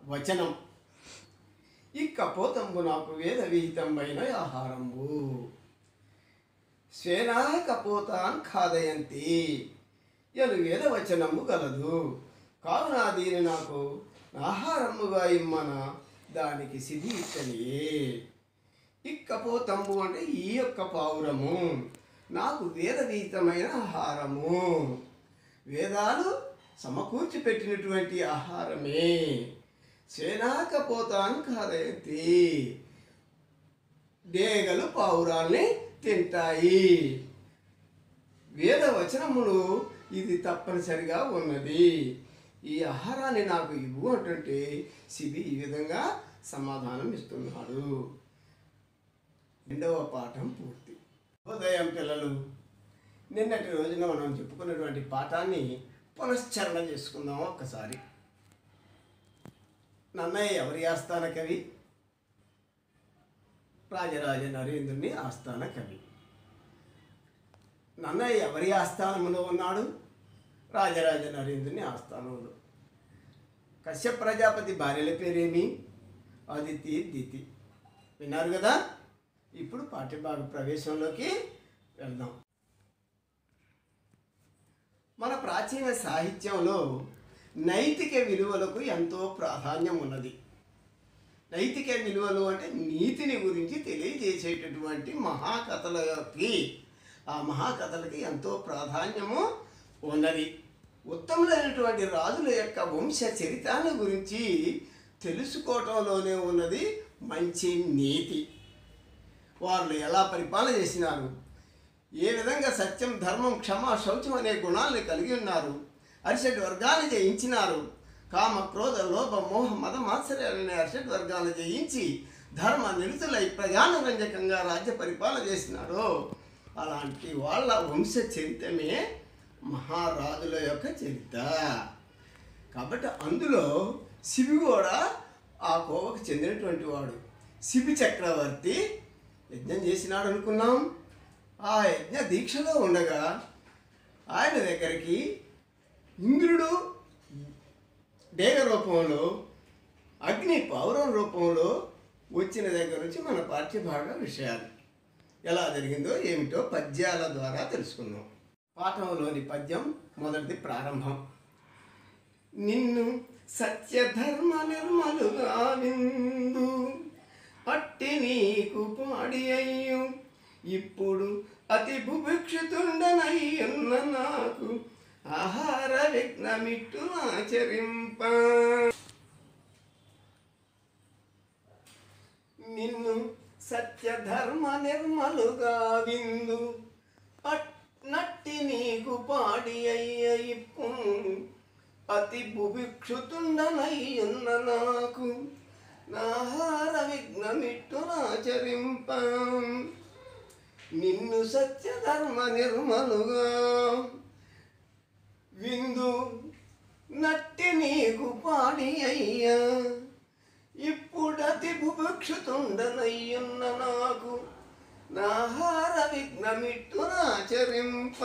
వచనం ఇక్కపోతంబు నాకు వేద విహితమైన ఆహారంబు స్వేనా కపోతాన్ ఖాదయంతి ఎలు వేద వచనము గలదు కావున దీని నాకు ఆహారముగా ఇమ్మన దానికి సిద్ధి ఇచ్చనియే ఇక్కపోతంబు అంటే ఈ యొక్క పావురము నాకు వేద విహితమైన ఆహారము వేదాలు సమకూర్చి పెట్టినటువంటి ఆహారమే సేనాకపోతాను కాదైతే డేగలు పావురాల్ని తింటాయి వేద వచనములు ఇది తప్పనిసరిగా ఉన్నది ఈ ఆహారాన్ని నాకు ఇవ్వు అంటుంటే శిబి ఈ విధంగా సమాధానం ఇస్తున్నాడు రెండవ పాఠం పూర్తి ఉదయం పిల్లలు నిన్నటి రోజున మనం చెప్పుకున్నటువంటి పాఠాన్ని పునశ్చరణ చేసుకుందాం ఒక్కసారి నన్నయ్య ఎవరి ఆస్థాన కవి రాజరాజ నరేంద్రుని ఆస్థాన కవి నన్నయ్య ఎవరి ఆస్థానంలో ఉన్నాడు రాజరాజ నరేంద్రుని ఆస్థానంలో కశ్యప ప్రజాపతి భార్యల పేరేమి అదితి దితి విన్నారు కదా ఇప్పుడు పాఠ్యభాగ ప్రవేశంలోకి వెళ్దాం మన ప్రాచీన సాహిత్యంలో నైతిక విలువలకు ఎంతో ప్రాధాన్యం ఉన్నది నైతిక విలువలు అంటే నీతిని గురించి తెలియజేసేటటువంటి మహాకథలకి ఆ మహాకథలకి ఎంతో ప్రాధాన్యము ఉన్నది ఉత్తములైనటువంటి రాజుల యొక్క వంశ చరితాన్ని గురించి తెలుసుకోవటంలోనే ఉన్నది మంచి నీతి వాళ్ళు ఎలా పరిపాలన చేసినారు ఏ విధంగా సత్యం ధర్మం క్షమ శౌచం అనే గుణాలను కలిగి ఉన్నారు అరిషడ్ వర్గాన్ని జయించినారు కామ క్రోధ లోభ మోహ మద మాత్సర్యాలనే అరిషడ్ వర్గాలను జయించి ధర్మ నిరుతులై ప్రజానరంజకంగా రాజ్య పరిపాలన చేసినారో అలాంటి వాళ్ళ వంశ చరిత్రమే మహారాజుల యొక్క చరిత్ర కాబట్టి అందులో శివి కూడా ఆ కోవకు చెందినటువంటి వాడు శిబి చక్రవర్తి యజ్ఞం చేసినాడు అనుకున్నాం ఆ యజ్ఞ దీక్షలో ఉండగా ఆయన దగ్గరికి ఇంద్రుడు డేగ రూపంలో అగ్ని పౌరం రూపంలో వచ్చిన దగ్గర నుంచి మన పాఠ్యభాగ విషయాలు ఎలా జరిగిందో ఏమిటో పద్యాల ద్వారా తెలుసుకుందాం పాఠంలోని పద్యం మొదటిది ప్రారంభం నిన్ను సత్యధర్మ నిర్మలుగా విందు అట్టి నీకు పాడి అయ్యు ఇప్పుడు అతి బుభిక్షుతుండనయ్యున్న నాకు ఆహార విఘ్నమిట్టు ఆచరింప నిన్ను సత్యధర్మ నిర్మలుగా విందు అట్- నట్టి నీకు పాడి అయ్య ఇప్పుడు అతి బుభిక్షుతుండనయ్యున్న నాకు నాహార విఘ్నమిట్టు ఆచరింప నిన్ను సత్యధర్మ నిర్మలుగా విందు నట్టి నీకు పాడి అయ్యా ఇప్పుడతి బుభక్షుతుండనయ్యున్న నాకు నాహార విఘ్నమిట్టు ఆచరింప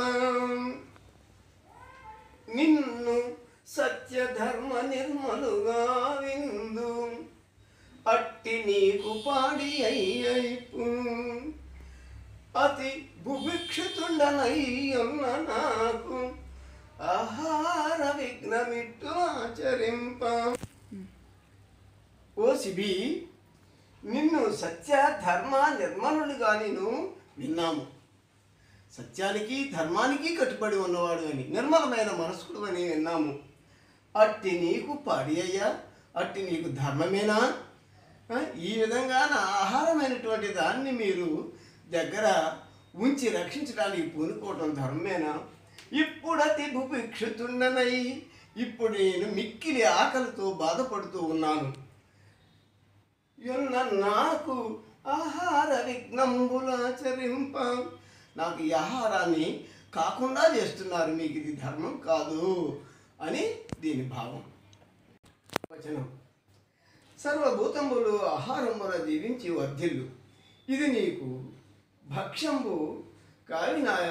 నిన్ను సత్యధర్మ నిర్మలుగా విందు అట్టి నీకు పాడి అయ్యైపు అతి బుభిక్షుతుండనయ్యున్న నాకు ఆహార విఘ్నమిట్టు ఆచరింప ఓ శిబి నిన్ను సత్య ధర్మ నిర్మలుడుగా నేను విన్నాము సత్యానికి ధర్మానికి కట్టుబడి ఉన్నవాడు అని నిర్మలమైన మనస్కుడు అని విన్నాము అట్టి నీకు పాడి అయ్యా అట్టి నీకు ధర్మమేనా ఆ, ఈ విధంగా నా ఆహారమైనటువంటి దాన్ని మీరు దగ్గర ఉంచి రక్షించడానికి పూనుకోవటం ధర్మమేనా ఇప్పుడు అతి భుభిక్షుతుండనై ఇప్పుడు నేను మిక్కిలి ఆకలితో బాధపడుతూ ఉన్నాను యున్న నాకు ఆహార విఘ్నంబులాచరింప నాకు ఈ ఆహారాన్ని కాకుండా చేస్తున్నారు మీకు ఇది ధర్మం కాదు అని దీని భావం వచనం సర్వభూతములు ఆహారముల జీవించి వర్ధిల్లు ఇది నీకు భక్ష్యంబు కావినాయ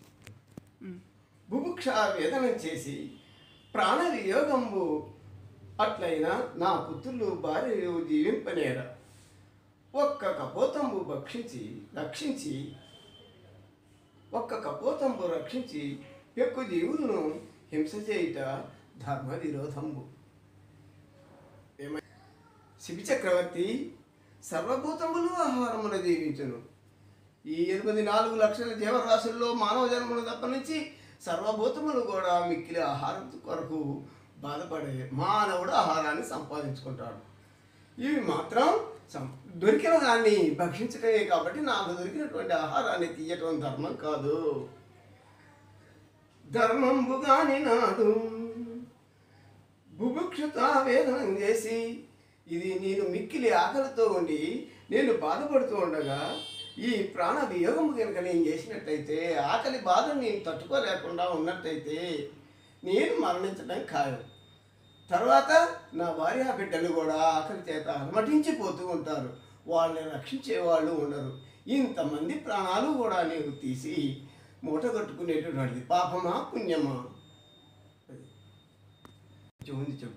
బుభుక్ష వేదనం చేసి ప్రాణ వియోగంబు అట్లయినా నా పుత్రులు భార్యలు జీవింపనేర ఒక్క కపోతంబు భక్షించి రక్షించి ఒక్క కపోతంబు రక్షించి ఎక్కువ జీవులను హింస చేయుట ధర్మ విరోధంబు ఏమై శిబి చక్రవర్తి సర్వభూతములు ఆహారమున జీవించును ఈ ఎనిమిది నాలుగు లక్షల జీవరాశుల్లో మానవ జన్మను తప్పనించి సర్వభూతములు కూడా మిక్కిలి ఆహారం కొరకు బాధపడే మానవుడు ఆహారాన్ని సంపాదించుకుంటాడు ఇవి మాత్రం సం- దొరికిన దాన్ని భక్షించటమే కాబట్టి నాకు దొరికినటువంటి ఆహారాన్ని తీయటం ధర్మం కాదు ధర్మంబు కాని నాడు బుభుక్షత వేదనం చేసి ఇది నేను మిక్కిలి ఆకలితో ఉండి నేను బాధపడుతూ ఉండగా ఈ ప్రాణ వియోగం కనుక నేను చేసినట్టయితే ఆకలి బాధను నేను తట్టుకోలేకుండా ఉన్నట్టయితే నేను మరణించడం ఖాయం తర్వాత నా భార్య బిడ్డలు కూడా ఆకలి చేత అలమటించిపోతూ ఉంటారు వాళ్ళని రక్షించే వాళ్ళు ఉండరు ఇంతమంది ప్రాణాలు కూడా నీవు తీసి మూట కట్టుకునేటటువంటిది పాపమా పుణ్యమా అది. చెబుంది చెబుతుంది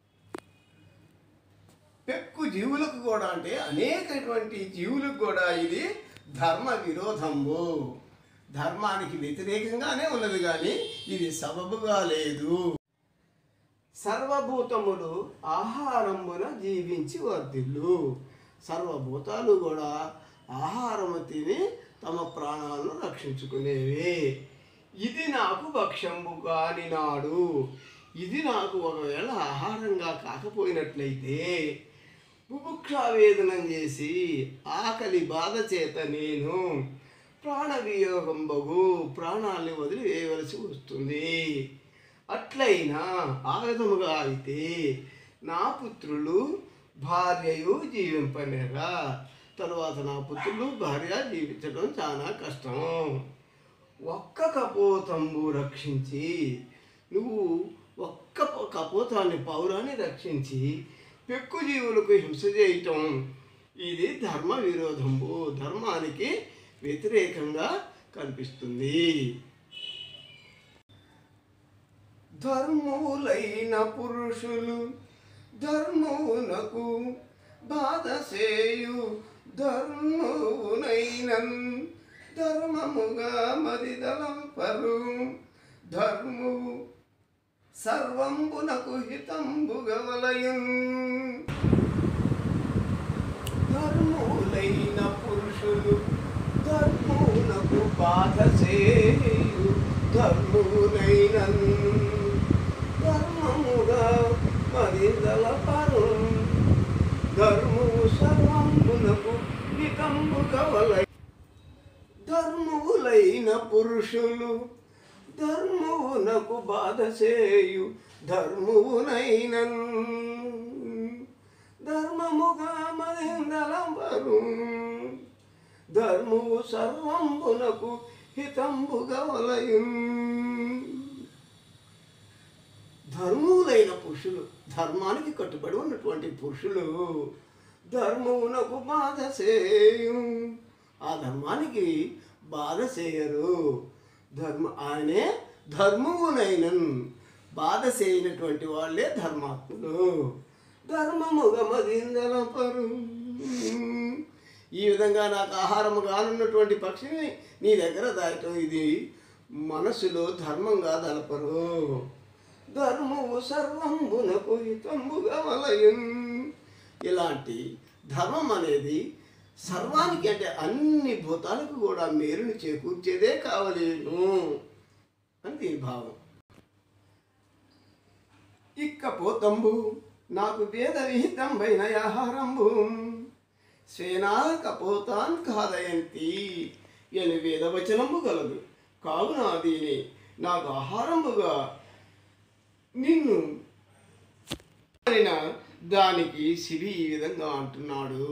పెక్కు జీవులకు కూడా అంటే అనేకటువంటి జీవులకు కూడా ఇది ధర్మ విరోధము ధర్మానికి వ్యతిరేకంగానే ఉన్నది కానీ ఇది సబబుగా లేదు సర్వభూతములు ఆహారమున జీవించి వర్ధిల్లు సర్వభూతాలు కూడా ఆహారము తిని తమ ప్రాణాలను రక్షించుకునేవి ఇది నాకు భక్ష్యంబు కాని నాడు ఇది నాకు ఒకవేళ ఆహారంగా కాకపోయినట్లయితే బుభుక్షావేదనం చేసి ఆకలి బాధ చేత నేను ప్రాణ వియోగం బగు ప్రాణాల్ని వదిలివేయవలసి వస్తుంది అట్లయినా ఆ విధముగా అయితే నా పుత్రులు భార్యయు జీవింపనేరా తరువాత నా పుత్రులు భార్య జీవించడం చాలా కష్టం ఒక్క కపోతంబు రక్షించి నువ్వు ఒక్క ప- కపోతాన్ని పౌరాన్ని రక్షించి పెక్కు జీవులకు హింస చేయటం ఇది ధర్మ విరోధంబు ధర్మానికి వ్యతిరేకంగా కనిపిస్తుంది ధర్ములైన పురుషులు ధర్మునకు బాధ చేయు ధర్మునైనన్ ధర్మముగా మరిదలంపరు ధర్ము సర్వంబునకు హితంబుగవలయున్ ధర్ములైన పురుషులు ధర్మునకు బాధ చేయు ధర్మునైన ధర్మముగా మరిందలపరు ధర్మము సర్వమునకు నికంబుగవల ధర్ములైన పురుషులు ధర్మునకు బాధ చేయు ధర్మునైనన్ ధర్మముగా మరిందలంబరు ధర్మము సర్వంబునకు హితంబుగా వలయు ధర్ములైన పురుషులు ధర్మానికి కట్టుబడి ఉన్నటువంటి పురుషులు ధర్మమునకు బాధ చేయు ఆ ధర్మానికి బాధ చేయరు ధర్మ ఆయనే ధర్మమునైనన్ బాధ చేయనటువంటి వాళ్ళే ధర్మాత్ములు ధర్మముగా మదిందలపరు ఈ విధంగా నాకు ఆహారము కానున్నటువంటి పక్షిని నీ దగ్గర దాయటం ఇది మనసులో ధర్మంగా దలపరు ధర్మము సర్వంబునకు హితంబుగా వలయున్ ఇలాంటి ధర్మం అనేది సర్వానికి అంటే అన్ని భూతాలకు కూడా మేలుని చేకూర్చేదే కావలేను అని దీని భావం ఇక్కపోతంబు నాకు వేద విహితంబైన ఆహారంబు స్వేనా కపోతాన్ కాదయంతి అని వేదవచనము గలదు కావున దీని నాకు ఆహారంబుగా నిన్ను కోరిన దానికి శివి ఈ విధంగా అంటున్నాడు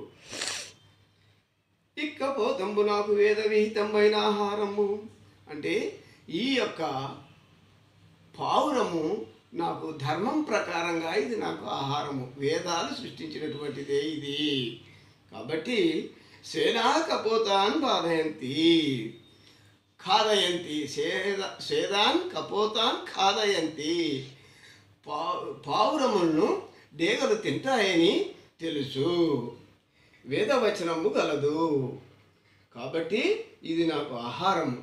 ఇక్కపోతంబు నాకు వేద విహితమైన ఆహారము అంటే ఈ యొక్క పావురము నాకు ధర్మం ప్రకారంగా ఇది నాకు ఆహారము వేదాలు సృష్టించినటువంటిదే ఇది కాబట్టి సేనా కపోతాన్ బాధయంతి ఖాదయంతి సేద సేదాన్ కపోతాన్ ఖాదయంతి పా పావురములను డేగలు తింటాయని తెలుసు వేదవచనము గలదు కాబట్టి ఇది నాకు ఆహారము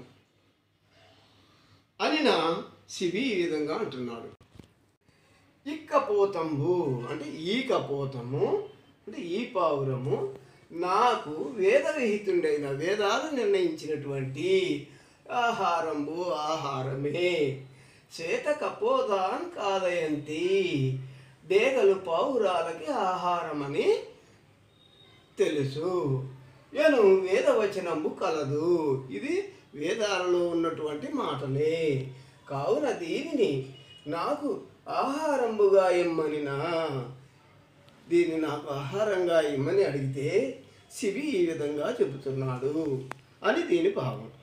అని నా శివి ఈ విధంగా అంటున్నాడు ఇక్కపోతంబు అంటే ఈ కపోతము అంటే ఈ పావురము నాకు వేదవిహితుండైన వేదాలు నిర్ణయించినటువంటి ఆహారంబు ఆహారమే చేత కపోతాన్ కాదయంతి డేగలు పావురాలకి ఆహారమని తెలుసు నేను వేదవచనము కలదు ఇది వేదాలలో ఉన్నటువంటి మాటలే కావున దీనిని నాకు ఆహారంబుగా ఇమ్మనినా దీన్ని నాకు ఆహారంగా ఇమ్మని అడిగితే శివి ఈ విధంగా చెబుతున్నాడు అని దీని భావం